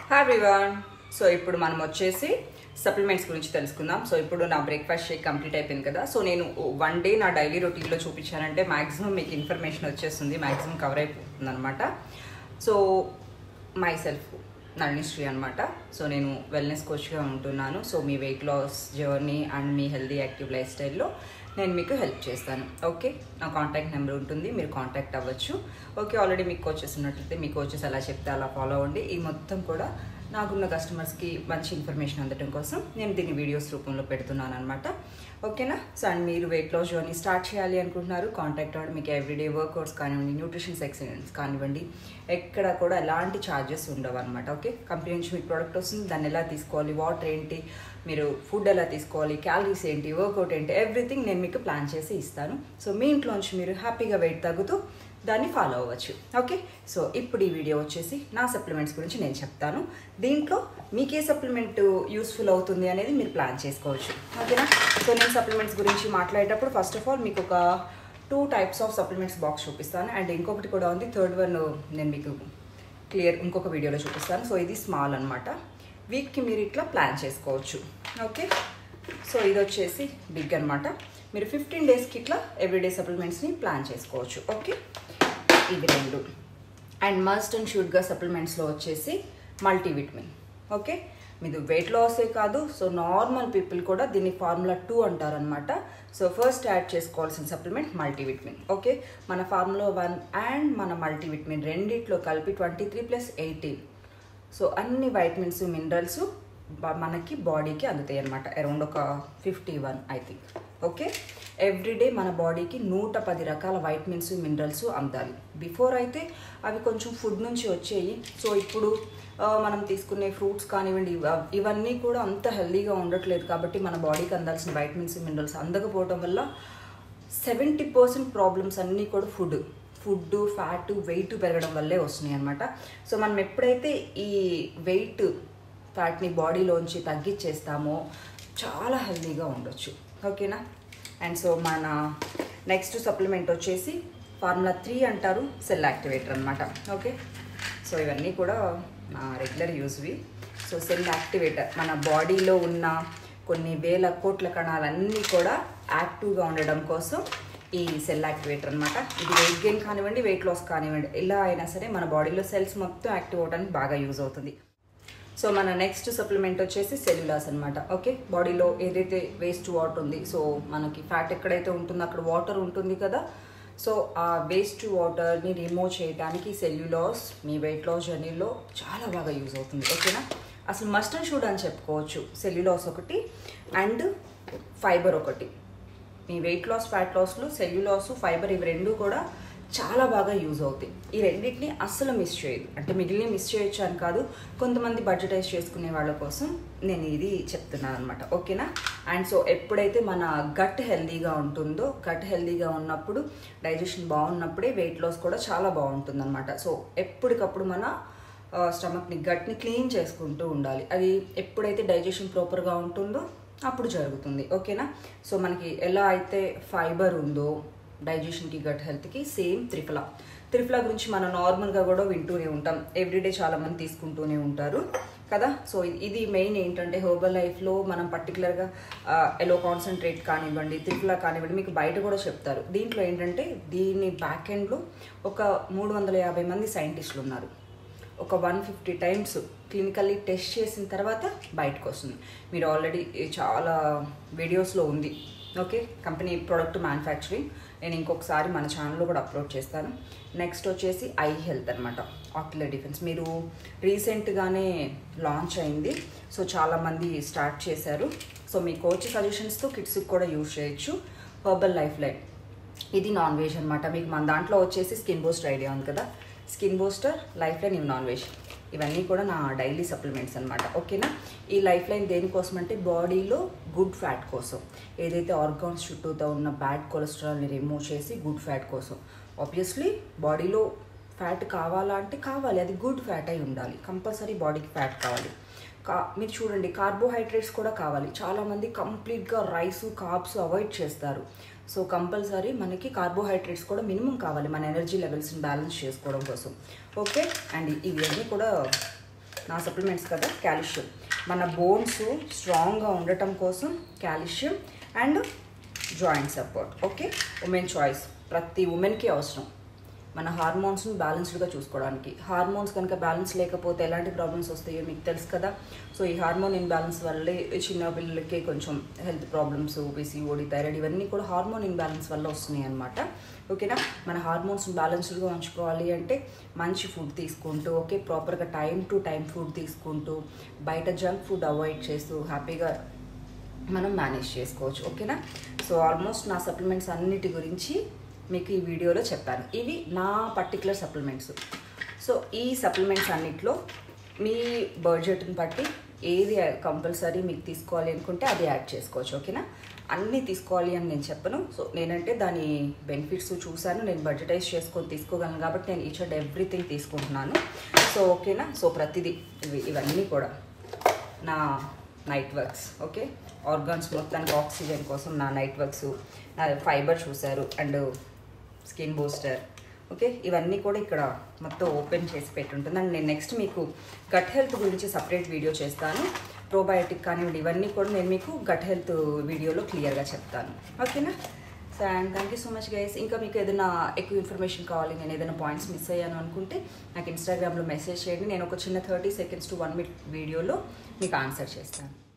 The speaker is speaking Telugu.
హాయ్ ఎవ్రీవన్ సో ఇప్పుడు మనం వచ్చేసి సప్లిమెంట్స్ గురించి తెలుసుకుందాం సో ఇప్పుడు నా బ్రేక్ఫాస్ట్ షేక్ కంప్లీట్ అయిపోయింది కదా సో నేను వన్ డే నా డైలీ రొటీన్లో చూపించానంటే మాక్సిమం మీకు ఇన్ఫర్మేషన్ వచ్చేస్తుంది మాక్సిమం కవర్ అయిపోతుంది అనమాట సో మై సెల్ఫ్ నళినిశ్రీ అనమాట సో నేను వెల్నెస్ కోచ్గా ఉంటున్నాను సో మీ వెయిట్ లాస్ జర్నీ అండ్ మీ హెల్దీ యాక్టివ్ లైఫ్ స్టైల్లో నేను మీకు హెల్ప్ చేస్తాను ఓకే నా కాంటాక్ట్ నెంబర్ ఉంటుంది మీరు కాంటాక్ట్ అవ్వచ్చు ఓకే ఆల్రెడీ మీకు కోచెస్ ఉన్నట్లయితే మీ కోచెస్ అలా చెప్తే అలా ఫాలో అవ్వండి ఈ మొత్తం కూడా నాకున్న కస్టమర్స్కి మంచి ఇన్ఫర్మేషన్ అందడం కోసం నేను దీన్ని వీడియోస్ రూపంలో పెడుతున్నాను అనమాట ఓకేనా సో అండ్ మీరు వెయిట్ లాస్ జర్నీ స్టార్ట్ చేయాలి అనుకుంటున్నారు కాంటాక్ట్ అవ్వండి మీకు ఎవ్రీడే వర్కౌట్స్ కానివ్వండి న్యూట్రిషన్ ఎక్సలెన్స్ కానివ్వండి ఎక్కడ కూడా ఎలాంటి ఛార్జెస్ ఉండవు అనమాట ఓకే కంపెనీ నుంచి మీకు ప్రోడక్ట్ వస్తుంది దాన్ని ఎలా తీసుకోవాలి వాటర్ ఏంటి మీరు ఫుడ్ ఎలా తీసుకోవాలి క్యాలరీస్ ఏంటి వర్కౌట్ ఏంటి ఎవ్రీథింగ్ నేను మీకు ప్లాన్ చేసి ఇస్తాను సో మీ ఇంట్లోంచి మీరు హ్యాపీగా వెయిట్ తగ్గుతూ దాన్ని ఫాలో అవ్వచ్చు ఓకే సో ఇప్పుడు ఈ వీడియో వచ్చేసి నా సప్లిమెంట్స్ గురించి నేను చెప్తాను దీంట్లో మీకు ఏ సప్లిమెంట్ యూస్ఫుల్ అవుతుంది అనేది మీరు ప్లాన్ చేసుకోవచ్చు ఓకేనా సో నేను సప్లిమెంట్స్ గురించి మాట్లాడేటప్పుడు ఫస్ట్ ఆఫ్ ఆల్ మీకు ఒక two types of supplements box చూపిస్తాను అండ్ ఇంకొకటి కూడా ఉంది థర్డ్ వన్ నేను మీకు క్లియర్ ఇంకొక వీడియోలో చూపిస్తాను సో ఇది స్మాల్ అనమాట వీక్కి మీరు ఇట్లా ప్లాన్ చేసుకోవచ్చు ఓకే సో ఇది వచ్చేసి బిగ్ అనమాట మీరు ఫిఫ్టీన్ డేస్కి ఇట్లా ఎవ్రీడే సప్లిమెంట్స్ని ప్లాన్ చేసుకోవచ్చు ఓకే ఇవి రెండు అండ్ మస్ట్ అండ్ షుడ్గా సప్లిమెంట్స్లో వచ్చేసి మల్టీవిటమిన్ ఓకే మీది వెయిట్ లాసే కాదు సో నార్మల్ పీపుల్ కూడా దీన్ని ఫార్ములా టూ అంటారనమాట సో ఫస్ట్ యాడ్ చేసుకోవాల్సిన సప్లిమెంట్ మల్టీవిటమిన్ ఓకే మన ఫార్ములా వన్ అండ్ మన మల్టీవిటమిన్ రెండిట్లో కలిపి twenty three plus eighteen so అన్ని వైటమిన్స్ మినరల్స్ మనకి బాడీకి అందుతాయి అనమాట అరౌండ్ ఒక fifty one I think okay everyday మన బాడీకి నూట పది రకాల వైటమిన్స్ మినరల్స్ అందాలి బిఫోర్ అయితే అవి కొంచెం ఫుడ్ నుంచి వచ్చేవి సో ఇప్పుడు మనం తీసుకునే ఫ్రూట్స్ కానివ్వండి ఇవన్నీ కూడా అంత హెల్దీగా ఉండట్లేదు కాబట్టి మన బాడీకి అందాల్సిన వైటమిన్స్ మినరల్స్ అందకపోవడం వల్ల సెవెంటీ పర్సెంట్ ప్రాబ్లమ్స్ అన్నీ కూడా ఫుడ్ ఫుడ్ ఫ్యాట్ వెయిట్ పెరగడం వల్లే వస్తున్నాయి అనమాట సో మనం ఎప్పుడైతే ఈ వెయిట్ ఫ్యాట్ని బాడీలోంచి తగ్గించేస్తామో చాలా హెల్దీగా ఉండొచ్చు ఓకేనా అండ్ సో మన నెక్స్ట్ సప్లిమెంట్ వచ్చేసి ఫార్ములా త్రీ అంటారు సెల్ యాక్టివేటర్ అనమాట ఓకే సో ఇవన్నీ కూడా నా రెగ్యులర్ యూజ్వి సో సెల్ యాక్టివేటర్ మన బాడీలో ఉన్న కొన్ని వేల కోట్ల కణాలన్నీ కూడా యాక్టివ్గా ఉండడం కోసం ఈ సెల్ యాక్టివేటర్ అనమాట ఇది వెయిట్ గెయిన్ కానివ్వండి వెయిట్ లాస్ కానివ్వండి ఎలా అయినా సరే మన బాడీలో సెల్స్ మొత్తం యాక్టివ్ అవడానికి బాగా యూజ్ అవుతుంది సో మన నెక్స్ట్ సప్లిమెంట్ వచ్చేసి సెల్యులాస్ అనమాట ఓకే బాడీలో ఏదైతే వేస్ట్ వాటర్ ఉంది సో మనకి ఫ్యాట్ ఎక్కడైతే ఉంటుందో అక్కడ వాటర్ ఉంటుంది కదా సో ఆ వేస్ట్ వాటర్ని రిమూవ్ చేయడానికి సెల్యులాస్ మీ వెయిట్ లాస్ జర్నీలో చాలా బాగా యూజ్ అవుతుంది ఓకేనా అసలు మస్ట్ అండ్ షుడ్ అని చెప్పుకోవచ్చు సెల్యులాస్ ఒకటి అండ్ ఫైబర్ ఒకటి మీ వెయిట్ లాస్ ఫ్యాట్ లాస్లో సెల్యులాస్ ఫైబర్ ఇవి రెండు కూడా చాలా బాగా యూజ్ అవుతాయి ఈ రెండింటిని అస్సలు మిస్ చేయదు అంటే మిగిలిన మిస్ చేయొచ్చు అని కాదు కొంతమంది బడ్జెటైజ్ చేసుకునే వాళ్ళ కోసం నేను ఇది చెప్తున్నాను అనమాట ఓకేనా అండ్ సో ఎప్పుడైతే మన గట్ హెల్దీగా ఉంటుందో గట్ హెల్దీగా ఉన్నప్పుడు డైజెషన్ బాగున్నప్పుడే వెయిట్ లాస్ కూడా చాలా బాగుంటుంది అనమాట సో ఎప్పటికప్పుడు మన స్టమక్ని గట్ని క్లీన్ చేసుకుంటూ ఉండాలి అది ఎప్పుడైతే డైజెషన్ ప్రాపర్గా ఉంటుందో అప్పుడు జరుగుతుంది ఓకేనా సో మనకి ఎలా అయితే ఫైబర్ ఉందో డైజెషన్కి గట్ హెల్త్కి సేమ్ త్రిఫలా త్రిఫలా గురించి మనం నార్మల్గా కూడా వింటూనే ఉంటాం ఎవ్రీడే చాలామంది తీసుకుంటూనే ఉంటారు కదా సో ఇది మెయిన్ ఏంటంటే హెర్బల్ లైఫ్లో మనం పర్టికులర్గా ఎలో కాన్సన్ట్రేట్ కానివ్వండి త్రిఫలా కానివ్వండి మీకు బయట కూడా చెప్తారు దీంట్లో ఏంటంటే దీని బ్యాక్ ఎండ్లో ఒక మూడు వందల యాభై మంది సైంటిస్టులు ఉన్నారు ఒక one fifty times clinically test చేసిన తర్వాత బయటకు వస్తుంది మీరు ఆల్రెడీ చాలా వీడియోస్లో ఉంది ఓకే కంపెనీ ప్రోడక్ట్ మ్యానుఫ్యాక్చరింగ్ నేను ఇంకొకసారి మన ఛానల్లో కూడా అప్లోడ్ చేస్తాను నెక్స్ట్ వచ్చేసి ఐ హెల్త్ అనమాట ఆక్యులర్ డిఫెన్స్ మీరు రీసెంట్గానే లాంచ్ అయింది సో చాలామంది స్టార్ట్ చేశారు సో మీ కోచ్ సజెషన్స్తో కిడ్స్కి కూడా యూజ్ చేయొచ్చు హర్బల్ లైఫ్ లైన్ ఇది నాన్ వెజ్ అనమాట మీకు మన దాంట్లో వచ్చేసి స్కిన్ బూస్టర్ ఐడియా ఉంది కదా స్కిన్ బూస్టర్ లైఫ్ లైన్ ఇవి నాన్ వెజ్ ఇవన్నీ కూడా నా డైలీ సప్లిమెంట్స్ అనమాట ఓకేనా ఈ లైఫ్ లైన్ దేనికోసం అంటే బాడీలో గుడ్ ఫ్యాట్ కోసం ఏదైతే ఆర్గాన్స్ చుట్టూతో ఉన్న బ్యాడ్ కొలెస్ట్రాల్ని రిమూవ్ చేసి గుడ్ ఫ్యాట్ కోసం ఆబ్వియస్లీ బాడీలో ఫ్యాట్ కావాలా అంటే కావాలి అది గుడ్ ఫ్యాట్ అయి ఉండాలి కంపల్సరీ బాడీకి ఫ్యాట్ కావాలి కా మీరు చూడండి కార్బోహైడ్రేట్స్ కూడా కావాలి చాలామంది కంప్లీట్గా రైస్ కార్బ్స్ అవాయిడ్ చేస్తారు సో కంపల్సరీ మనకి కార్బోహైడ్రేట్స్ కూడా మినిమం కావాలి మన ఎనర్జీ లెవెల్స్ని బ్యాలెన్స్ చేసుకోవడం కోసం ఓకే అండ్ ఇవన్నీ కూడా నా సప్లిమెంట్స్ కదా కాల్షియం మన బోన్స్ స్ట్రాంగ్గా ఉండటం కోసం calcium and joint support okay women choice ప్రతి ఉమెన్కి అవసరం మన హార్మోన్స్ని బ్యాలెన్స్డ్గా చూసుకోవడానికి హార్మోన్స్ కనుక బ్యాలెన్స్ లేకపోతే ఎలాంటి ప్రాబ్లమ్స్ వస్తాయో మీకు తెలుసు కదా సో ఈ హార్మోన్ ఇన్బ్యాలెన్స్ వల్లే చిన్న పిల్లలకి కొంచెం హెల్త్ ప్రాబ్లమ్స్ ఓబీసీ థైరాయిడ్ ఇవన్నీ కూడా హార్మోన్ ఇన్బ్యాలెన్స్ వల్ల వస్తున్నాయి అనమాట ఓకేనా మన హార్మోన్స్ని బ్యాలెన్స్డ్గా ఉంచుకోవాలి అంటే మంచి ఫుడ్ తీసుకుంటూ ఓకే ప్రాపర్గా టైం టు టైం ఫుడ్ తీసుకుంటూ బయట జంక్ ఫుడ్ అవాయిడ్ చేస్తూ హ్యాపీగా మనం మేనేజ్ చేసుకోవచ్చు ఓకేనా సో ఆల్మోస్ట్ నా సప్లిమెంట్స్ అన్నిటి గురించి మీకు ఈ వీడియోలో చెప్పాను ఇవి నా పర్టికులర్ సప్లిమెంట్స్ సో ఈ సప్లిమెంట్స్ అన్నిట్లో మీ బడ్జెట్ని బట్టి ఏది కంపల్సరీ మీకు తీసుకోవాలి అనుకుంటే అది యాడ్ చేసుకోవచ్చు ఓకేనా అన్నీ తీసుకోవాలి అని నేను చెప్పను సో నేనంటే దాని బెనిఫిట్స్ చూశాను నేను బడ్జెటైజ్ చేసుకొని తీసుకోగలను కాబట్టి నేను ఈచ్ అండ్ ఎవ్రీథింగ్ తీసుకుంటున్నాను సో ఓకేనా సో ప్రతిదీ ఇవి ఇవన్నీ కూడా నా నైట్ వర్క్స్ ఓకే ఆర్గాన్స్ మొత్తానికి ఆక్సిజన్ కోసం నా నైట్ వర్క్స్ నా ఫైబర్ చూశారు అండ్ స్కిన్ బూస్టర్ ఓకే ఇవన్నీ కూడా ఇక్కడ మొత్తం ఓపెన్ చేసి పెట్టుంటుంది అండ్ నేను నెక్స్ట్ మీకు గట్ హెల్త్ గురించి సపరేట్ వీడియో చేస్తాను ప్రోబయోటిక్ కానివ్వండి ఇవన్నీ కూడా నేను మీకు గట్ హెల్త్ వీడియోలో క్లియర్గా చెప్తాను ఓకేనా so and thank you so much guys ఇంకా మీకు ఏదైనా ఎక్కువ ఇన్ఫర్మేషన్ కావాలి నేను ఏదైనా పాయింట్స్ మిస్ అయ్యాను అనుకుంటే నాకు ఇన్స్టాగ్రామ్లో మెసేజ్ చేయండి నేను ఒక చిన్న thirty seconds to one minute వీడియోలో మీకు ఆన్సర్ చేస్తాను